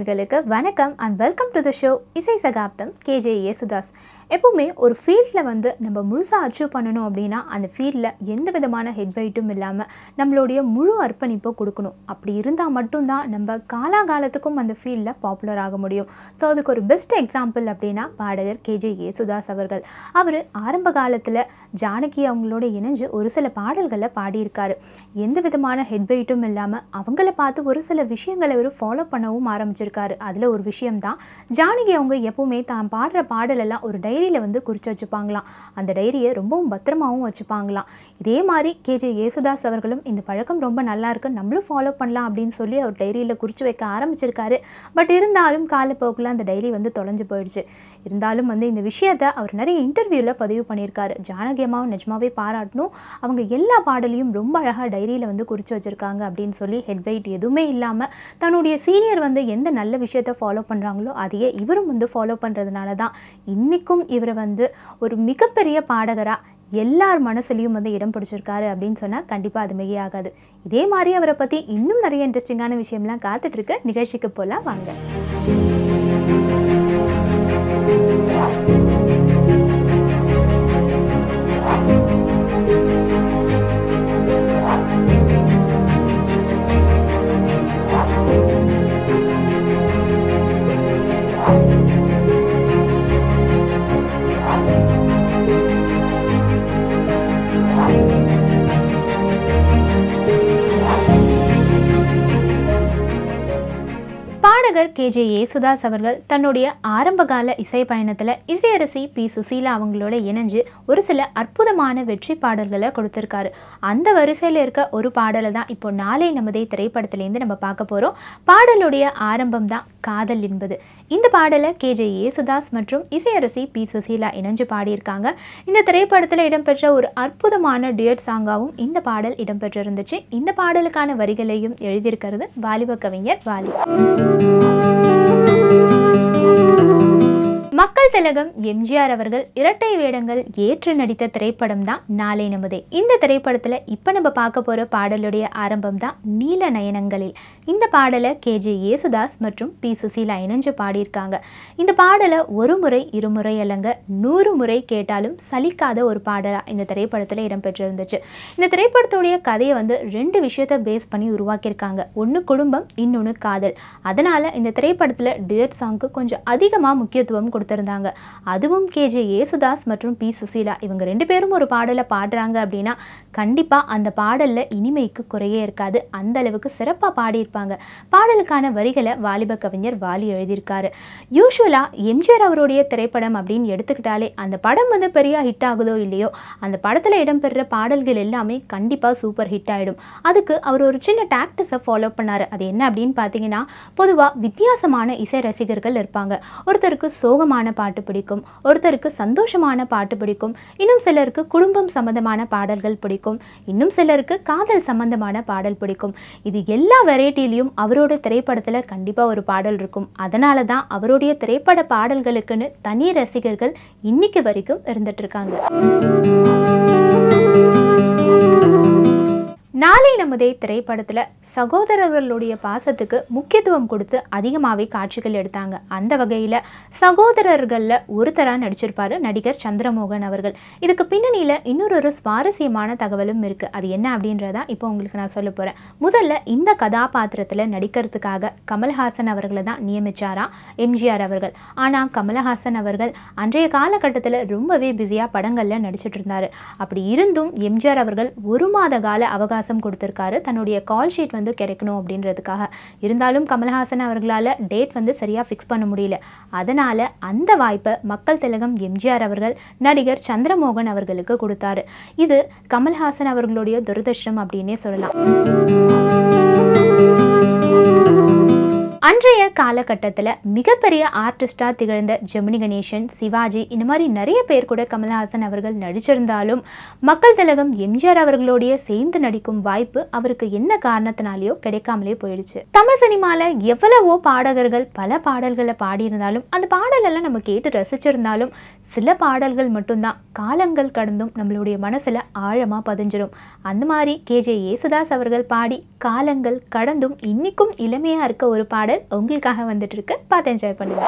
நேயர்களுக்கு வணக்கம் and welcome to the show இசை சகாப்தம் கேஜே யேசுதாஸ் எப்போவுமே ஒரு ஃபீல்டில் வந்து நம்ம முழுசாக அச்சீவ் பண்ணணும் அப்படின்னா அந்த ஃபீல்டில் எந்த விதமான ஹெட் வெயிட்டும் இல்லாமல் நம்மளுடைய முழு அர்ப்பணிப்பை கொடுக்கணும் அப்படி இருந்தால் மட்டும்தான் நம்ம காலாகாலத்துக்கும் அந்த ஃபீல்டில் பாப்புலர் ஆக முடியும் ஸோ அதுக்கு ஒரு பெஸ்ட் எக்ஸாம்பிள் அப்படின்னா பாடகர் கேஜே யேசுதாஸ் அவர்கள் அவர் ஆரம்ப காலத்தில் ஜானகி அவங்களோட இணைஞ்சு ஒரு சில பாடல்களை பாடியிருக்காரு எந்த விதமான ஹெட் வெயிட்டும் இல்லாமல் அவங்கள பார்த்து ஒரு சில விஷயங்களை அவர் ஃபாலோ பண்ணவும் ஆரம்பிச்சிருக்காரு அதில் ஒரு விஷயம்தான் ஜானகி அவங்க எப்பவுமே தான் பாடுற பாடலெல்லாம் ஒரு டைரியில் வந்து குறித்து வச்சுப்பாங்களாம் அந்த டைரியை ரொம்பவும் பத்திரமாவும் வச்சுப்பாங்களாம் இதே மாதிரி கேஜே யேசுதாஸ் அவர்களும் இந்த பழக்கம் ரொம்ப நல்லா இருக்கு நம்மளும் ஃபாலோ பண்ணலாம் அப்படின்னு சொல்லி அவர் டைரியில் குறித்து வைக்க ஆரம்பிச்சிருக்காரு பட் இருந்தாலும் காலப்போக்கில் அந்த டைரி வந்து தொலைஞ்சு போயிடுச்சு இருந்தாலும் வந்து இந்த விஷயத்தை அவர் நிறைய இன்டர்வியூவில் பதிவு பண்ணியிருக்காரு ஜானகி அம்மாவும் நிஜமாவே பாராட்டணும் அவங்க எல்லா பாடலையும் ரொம்ப அழகாக டைரியில் வந்து குறித்து வச்சுருக்காங்க அப்படின்னு சொல்லி ஹெட் வெயிட் எதுவுமே இல்லாமல் தன்னுடைய சீனியர் வந்து எந்த நல்ல விஷயத்தை ஃபாலோ பண்ணுறாங்களோ அதையே இவரும் வந்து ஃபாலோ பண்ணுறதுனால தான் இன்றைக்கும் இவரை வந்து ஒரு மிகப்பெரிய பாடகராக எல்லார் மனசுலையும் வந்து இடம் பிடிச்சிருக்காரு அப்படின்னு சொன்னால் கண்டிப்பாக அது மிகையாகாது இதே மாதிரி அவரை பற்றி இன்னும் நிறைய இன்ட்ரெஸ்டிங்கான விஷயம்லாம் காத்துட்ருக்கு நிகழ்ச்சிக்கு போகலாம் வாங்க பாடகர் கேஜே யேசுதாஸ் அவர்கள் தன்னுடைய ஆரம்பகால இசை பயணத்தில் இசையரசி பி சுசீலா அவங்களோட இணைஞ்சு ஒரு சில அற்புதமான வெற்றி பாடல்களை கொடுத்துருக்காரு அந்த வரிசையில் இருக்க ஒரு பாடலை தான் இப்போ நாளை நமதே திரைப்படத்திலேருந்து நம்ம பார்க்க போகிறோம் பாடலுடைய ஆரம்பம் தான் காதல் என்பது இந்த பாடலை கேஜே யேசுதாஸ் மற்றும் இசையரசி பி சுசீலா இணைஞ்சு பாடியிருக்காங்க இந்த திரைப்படத்தில் இடம்பெற்ற ஒரு அற்புதமான டியட் சாங்காகவும் இந்த பாடல் இடம்பெற்றிருந்துச்சு இந்த பாடலுக்கான வரிகளையும் எழுதியிருக்கிறது வாலிப கவிஞர் வாலி மக்கள் திலகம் எம்ஜிஆர் அவர்கள் இரட்டை வேடங்கள் ஏற்று நடித்த திரைப்படம் தான் நாளை நமதே இந்த திரைப்படத்தில் இப்போ நம்ம பார்க்க போகிற பாடலுடைய ஆரம்பம் தான் நீல நயனங்களில் இந்த பாடலை கேஜே யேசுதாஸ் மற்றும் பி சுசீலா இணைஞ்சு பாடியிருக்காங்க இந்த பாடலை ஒரு முறை இருமுறை அல்லங்க நூறு முறை கேட்டாலும் சலிக்காத ஒரு பாடலாக இந்த திரைப்படத்தில் இடம்பெற்றிருந்துச்சு இந்த திரைப்படத்துடைய கதையை வந்து ரெண்டு விஷயத்தை பேஸ் பண்ணி உருவாக்கியிருக்காங்க ஒன்று குடும்பம் இன்னொன்று காதல் அதனால் இந்த திரைப்படத்தில் டியட் சாங்க்கு கொஞ்சம் அதிகமாக முக்கியத்துவம் கொடுத்துருந்தாங்க அதுவும் கேஜே யேசுதாஸ் மற்றும் பி சுசீலா இவங்க ரெண்டு பேரும் ஒரு பாடலை பாடுறாங்க அப்படின்னா கண்டிப்பாக அந்த பாடலில் இனிமைக்கு குறையே இருக்காது அந்த அளவுக்கு சிறப்பாக பாடியிருப்பாங்க பாடலுக்கான வரிகளை வாலிப கவிஞர் வாலி எழுதியிருக்காரு யூஸ்வலாக எம்ஜிஆர் அவருடைய திரைப்படம் அப்படின்னு எடுத்துக்கிட்டாலே அந்த படம் வந்து பெரிய ஹிட் ஆகுதோ இல்லையோ அந்த படத்தில் இடம்பெறுற பாடல்கள் எல்லாமே கண்டிப்பாக சூப்பர் ஹிட் ஆகிடும் அதுக்கு அவர் ஒரு சின்ன டாக்டிஸை ஃபாலோ பண்ணார் அது என்ன அப்படின்னு பார்த்தீங்கன்னா பொதுவாக வித்தியாசமான இசை ரசிகர்கள் இருப்பாங்க ஒருத்தருக்கு சோகமான பாட்டு பிடிக்கும் ஒருத்தருக்கு சந்தோஷமான பாட்டு பிடிக்கும் இன்னும் சிலருக்கு குடும்பம் சம்பந்தமான பாடல்கள் பிடிக்கும் இன்னும் சிலருக்கு காதல் சம்பந்தமான பாடல் பிடிக்கும் இது எல்லா வெரைட்டிலையும் அவரோட திரைப்படத்தில் கண்டிப்பாக ஒரு பாடல் இருக்கும் அதனால தான் அவருடைய திரைப்பட பாடல்களுக்குன்னு தனி ரசிகர்கள் இன்னைக்கு வரைக்கும் இருந்துட்டு இருக்காங்க நாளை நமதே திரைப்படத்தில் சகோதரர்களுடைய பாசத்துக்கு முக்கியத்துவம் கொடுத்து அதிகமாகவே காட்சிகள் எடுத்தாங்க அந்த வகையில் சகோதரர்களில் ஒருத்தராக நடிச்சிருப்பார் நடிகர் சந்திரமோகன் அவர்கள் இதுக்கு பின்னணியில் இன்னொரு ஒரு சுவாரஸ்யமான தகவலும் இருக்குது அது என்ன அப்படின்றதா இப்போ உங்களுக்கு நான் சொல்ல போகிறேன் முதல்ல இந்த கதாபாத்திரத்தில் நடிக்கிறதுக்காக கமல்ஹாசன் அவர்களை தான் நியமிச்சாராம் எம்ஜிஆர் அவர்கள் ஆனால் கமலஹாசன் அவர்கள் அன்றைய காலகட்டத்தில் ரொம்பவே பிஸியாக படங்களில் நடிச்சிட்டு இருந்தார் அப்படி இருந்தும் எம்ஜிஆர் அவர்கள் ஒரு மாத கால அவகாசம் அவகாசம் கொடுத்துருக்காரு தன்னுடைய கால் ஷீட் வந்து கிடைக்கணும் அப்படின்றதுக்காக இருந்தாலும் கமல்ஹாசன் அவர்களால் டேட் வந்து சரியாக ஃபிக்ஸ் பண்ண முடியல அதனால் அந்த வாய்ப்பை மக்கள் திலகம் எம்ஜிஆர் அவர்கள் நடிகர் சந்திரமோகன் அவர்களுக்கு கொடுத்தாரு இது கமல்ஹாசன் அவர்களுடைய துரதிருஷ்டம் அப்படின்னே சொல்லலாம் அன்றைய காலகட்டத்தில் மிகப்பெரிய ஆர்டிஸ்டாக திகழ்ந்த ஜெமினி கணேசன் சிவாஜி இந்த மாதிரி நிறைய பேர் கூட கமல்ஹாசன் அவர்கள் நடிச்சிருந்தாலும் மக்கள் திலகம் எம்ஜிஆர் அவர்களோடைய சேர்ந்து நடிக்கும் வாய்ப்பு அவருக்கு என்ன காரணத்தினாலேயோ கிடைக்காமலே போயிடுச்சு தமிழ் சினிமாவில் எவ்வளவோ பாடகர்கள் பல பாடல்களை பாடியிருந்தாலும் அந்த பாடலெல்லாம் நம்ம கேட்டு ரசிச்சிருந்தாலும் சில பாடல்கள் மட்டும்தான் காலங்கள் கடந்தும் நம்மளுடைய மனசில் ஆழமாக பதிஞ்சிரும் அந்த மாதிரி கேஜே யேசுதாஸ் அவர்கள் பாடி காலங்கள் கடந்தும் இன்னிக்கும் இளமையாக இருக்க ஒரு பாடல் பாடல் உங்களுக்காக வந்துட்டு இருக்கு பார்த்து என்ஜாய் பண்ணுங்க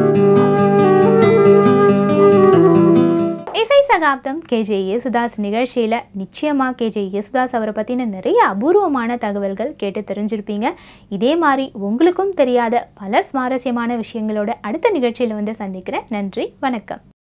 இசை சகாப்தம் கேஜே யேசுதாஸ் நிகழ்ச்சியில் நிச்சயமாக கேஜே யேசுதாஸ் அவரை பற்றின நிறைய அபூர்வமான தகவல்கள் கேட்டு தெரிஞ்சிருப்பீங்க இதே மாதிரி உங்களுக்கும் தெரியாத பல சுவாரஸ்யமான விஷயங்களோட அடுத்த நிகழ்ச்சியில் வந்து சந்திக்கிறேன் நன்றி வணக்கம்